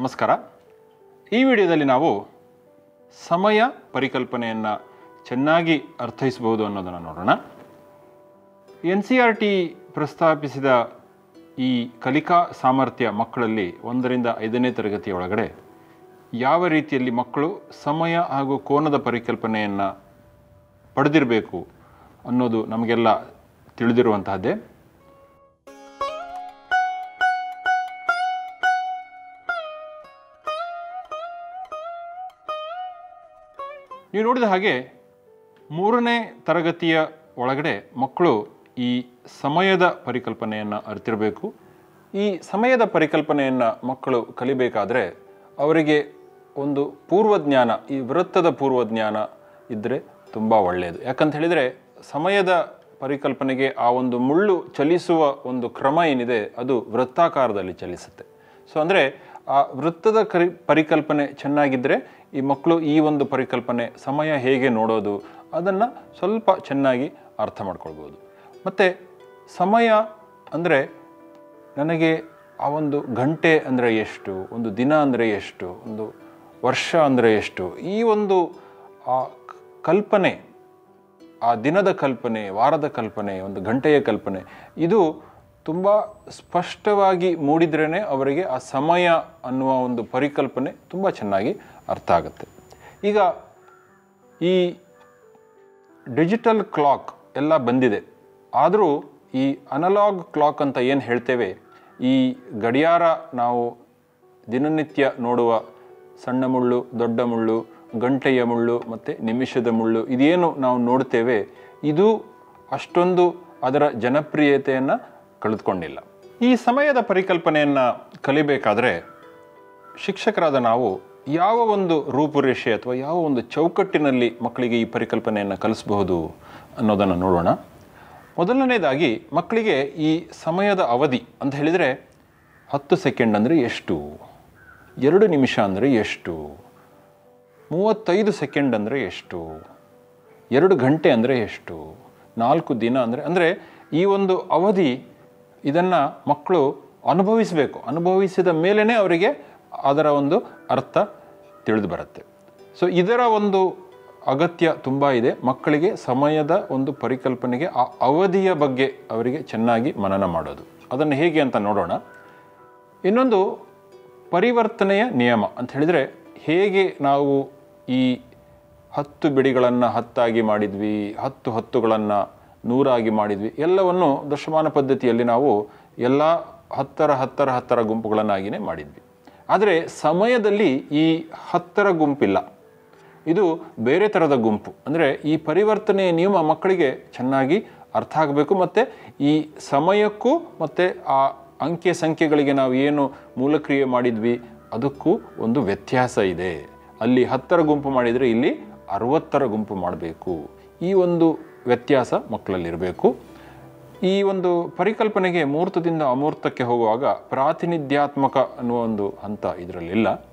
ನಮಸ್ಕಾರ ಈ ವಿಡಿಯೋದಲ್ಲಿ ನಾವು ಸಮಯ ಪರಿಕಲ್ಪನೆಯನ್ನು ಚೆನ್ನಾಗಿ ಅರ್ಥೈಸಬಹುದು ಅನ್ನೋದನ್ನು ನೋಡೋಣ ಎನ್ ಸಿ ಆರ್ ಟಿ ಪ್ರಸ್ತಾಪಿಸಿದ ಈ ಕಲಿಕಾ ಸಾಮರ್ಥ್ಯ ಮಕ್ಕಳಲ್ಲಿ ಒಂದರಿಂದ ಐದನೇ ತರಗತಿಯ ಒಳಗಡೆ ಯಾವ ರೀತಿಯಲ್ಲಿ ಮಕ್ಕಳು ಸಮಯ ಹಾಗೂ ಕೋನದ ಪರಿಕಲ್ಪನೆಯನ್ನು ಪಡೆದಿರಬೇಕು ಅನ್ನೋದು ನಮಗೆಲ್ಲ ತಿಳಿದಿರುವಂತಹದ್ದೇ ನೀವು ನೋಡಿದ ಹಾಗೆ ಮೂರನೇ ತರಗತಿಯ ಒಳಗಡೆ ಮಕ್ಕಳು ಈ ಸಮಯದ ಪರಿಕಲ್ಪನೆಯನ್ನು ಅರಿತಿರಬೇಕು ಈ ಸಮಯದ ಪರಿಕಲ್ಪನೆಯನ್ನು ಮಕ್ಕಳು ಕಲಿಬೇಕಾದ್ರೆ ಅವರಿಗೆ ಒಂದು ಪೂರ್ವಜ್ಞಾನ ಈ ವೃತ್ತದ ಪೂರ್ವಜ್ಞಾನ ಇದ್ದರೆ ತುಂಬ ಒಳ್ಳೆಯದು ಯಾಕಂತ ಹೇಳಿದರೆ ಸಮಯದ ಪರಿಕಲ್ಪನೆಗೆ ಆ ಒಂದು ಮುಳ್ಳು ಚಲಿಸುವ ಒಂದು ಕ್ರಮ ಏನಿದೆ ಅದು ವೃತ್ತಾಕಾರದಲ್ಲಿ ಚಲಿಸುತ್ತೆ ಸೊ ಅಂದರೆ ಆ ವೃತ್ತದ ಕರಿ ಪರಿಕಲ್ಪನೆ ಚೆನ್ನಾಗಿದ್ದರೆ ಈ ಮಕ್ಕಳು ಈ ಒಂದು ಪರಿಕಲ್ಪನೆ ಸಮಯ ಹೇಗೆ ನೋಡೋದು ಅದನ್ನು ಸ್ವಲ್ಪ ಚೆನ್ನಾಗಿ ಅರ್ಥ ಮಾಡ್ಕೊಳ್ಬೋದು ಮತ್ತು ಸಮಯ ಅಂದರೆ ನನಗೆ ಆ ಒಂದು ಗಂಟೆ ಅಂದರೆ ಎಷ್ಟು ಒಂದು ದಿನ ಅಂದರೆ ಎಷ್ಟು ಒಂದು ವರ್ಷ ಅಂದರೆ ಎಷ್ಟು ಈ ಒಂದು ಆ ಕ- ಕಲ್ಪನೆ ಆ ದಿನದ ಕಲ್ಪನೆ ವಾರದ ಕಲ್ಪನೆ ಒಂದು ಗಂಟೆಯ ಕಲ್ಪನೆ ಇದು ತುಂಬ ಸ್ಪಷ್ಟವಾಗಿ ಮೂಡಿದ್ರೇ ಅವರಿಗೆ ಆ ಸಮಯ ಅನ್ನುವ ಒಂದು ಪರಿಕಲ್ಪನೆ ತುಂಬ ಚೆನ್ನಾಗಿ ಅರ್ಥ ಆಗುತ್ತೆ ಈಗ ಈ ಡಿಜಿಟಲ್ ಕ್ಲಾಕ್ ಎಲ್ಲ ಬಂದಿದೆ ಆದರೂ ಈ ಅನಲಾಗ್ ಕ್ಲಾಕ್ ಅಂತ ಏನು ಹೇಳ್ತೇವೆ ಈ ಗಡಿಯಾರ ನಾವು ದಿನನಿತ್ಯ ನೋಡುವ ಸಣ್ಣ ಮುಳ್ಳು ದೊಡ್ಡ ಮುಳ್ಳು ಗಂಟೆಯ ಮುಳ್ಳು ಮತ್ತು ನಿಮಿಷದ ಮುಳ್ಳು ಇದೇನು ನಾವು ನೋಡ್ತೇವೆ ಇದು ಅಷ್ಟೊಂದು ಅದರ ಜನಪ್ರಿಯತೆಯನ್ನು ಕಳೆದುಕೊಂಡಿಲ್ಲ ಈ ಸಮಯದ ಪರಿಕಲ್ಪನೆಯನ್ನು ಕಲಿಬೇಕಾದ್ರೆ ಶಿಕ್ಷಕರಾದ ನಾವು ಯಾವ ಒಂದು ರೂಪುರೇಷೆ ಅಥವಾ ಯಾವ ಒಂದು ಚೌಕಟ್ಟಿನಲ್ಲಿ ಮಕ್ಕಳಿಗೆ ಈ ಪರಿಕಲ್ಪನೆಯನ್ನು ಕಲಿಸಬಹುದು ಅನ್ನೋದನ್ನು ನೋಡೋಣ ಮೊದಲನೇದಾಗಿ ಮಕ್ಕಳಿಗೆ ಈ ಸಮಯದ ಅವಧಿ ಅಂತ ಹೇಳಿದರೆ ಹತ್ತು ಸೆಕೆಂಡ್ ಅಂದರೆ ಎಷ್ಟು ಎರಡು ನಿಮಿಷ ಅಂದರೆ ಎಷ್ಟು ಮೂವತ್ತೈದು ಸೆಕೆಂಡ್ ಅಂದರೆ ಎಷ್ಟು ಎರಡು ಗಂಟೆ ಅಂದರೆ ಎಷ್ಟು ನಾಲ್ಕು ದಿನ ಅಂದರೆ ಅಂದರೆ ಈ ಒಂದು ಅವಧಿ ಇದನ್ನು ಮಕ್ಕಳು ಅನುಭವಿಸಬೇಕು ಅನುಭವಿಸಿದ ಮೇಲೇ ಅವರಿಗೆ ಅದರ ಒಂದು ಅರ್ಥ ತಿಳಿದು ಬರುತ್ತೆ ಸೊ ಇದರ ಒಂದು ಅಗತ್ಯ ತುಂಬ ಇದೆ ಮಕ್ಕಳಿಗೆ ಸಮಯದ ಒಂದು ಪರಿಕಲ್ಪನೆಗೆ ಆ ಅವಧಿಯ ಬಗ್ಗೆ ಅವರಿಗೆ ಚೆನ್ನಾಗಿ ಮನನ ಮಾಡೋದು ಅದನ್ನು ಹೇಗೆ ಅಂತ ನೋಡೋಣ ಇನ್ನೊಂದು ಪರಿವರ್ತನೆಯ ನಿಯಮ ಅಂತ ಹೇಳಿದರೆ ಹೇಗೆ ನಾವು ಈ ಹತ್ತು ಬಿಡಿಗಳನ್ನು ಹತ್ತಾಗಿ ಮಾಡಿದ್ವಿ ಹತ್ತು ಹತ್ತುಗಳನ್ನು ನೂರಾಗಿ ಮಾಡಿದ್ವಿ ಎಲ್ಲವನ್ನು ದಶಮಾನ ಪದ್ಧತಿಯಲ್ಲಿ ನಾವು ಎಲ್ಲ ಹತ್ತರ ಹತ್ತರ ಹತ್ತರ ಗುಂಪುಗಳನ್ನಾಗಿಯೇ ಮಾಡಿದ್ವಿ ಆದರೆ ಸಮಯದಲ್ಲಿ ಈ ಹತ್ತರ ಗುಂಪಿಲ್ಲ ಇದು ಬೇರೆ ಥರದ ಗುಂಪು ಅಂದರೆ ಈ ಪರಿವರ್ತನೆಯ ನಿಯಮ ಮಕ್ಕಳಿಗೆ ಚೆನ್ನಾಗಿ ಅರ್ಥ ಆಗಬೇಕು ಮತ್ತು ಈ ಸಮಯಕ್ಕೂ ಮತ್ತು ಆ ಅಂಕೆ ಸಂಖ್ಯೆಗಳಿಗೆ ನಾವು ಏನು ಮೂಲಕ್ರಿಯೆ ಮಾಡಿದ್ವಿ ಅದಕ್ಕೂ ಒಂದು ವ್ಯತ್ಯಾಸ ಇದೆ ಅಲ್ಲಿ ಹತ್ತರ ಗುಂಪು ಮಾಡಿದರೆ ಇಲ್ಲಿ ಅರವತ್ತರ ಗುಂಪು ಮಾಡಬೇಕು ಈ ಒಂದು ವ್ಯತ್ಯಾಸ ಮಕ್ಕಳಲ್ಲಿರಬೇಕು ಈ ಒಂದು ಪರಿಕಲ್ಪನೆಗೆ ಮೂರ್ತದಿಂದ ಅಮೂರ್ತಕ್ಕೆ ಹೋಗುವಾಗ ಪ್ರಾತಿನಿಧ್ಯಾತ್ಮಕ ಅನ್ನುವ ಒಂದು ಹಂತ ಇದರಲ್ಲಿಲ್ಲ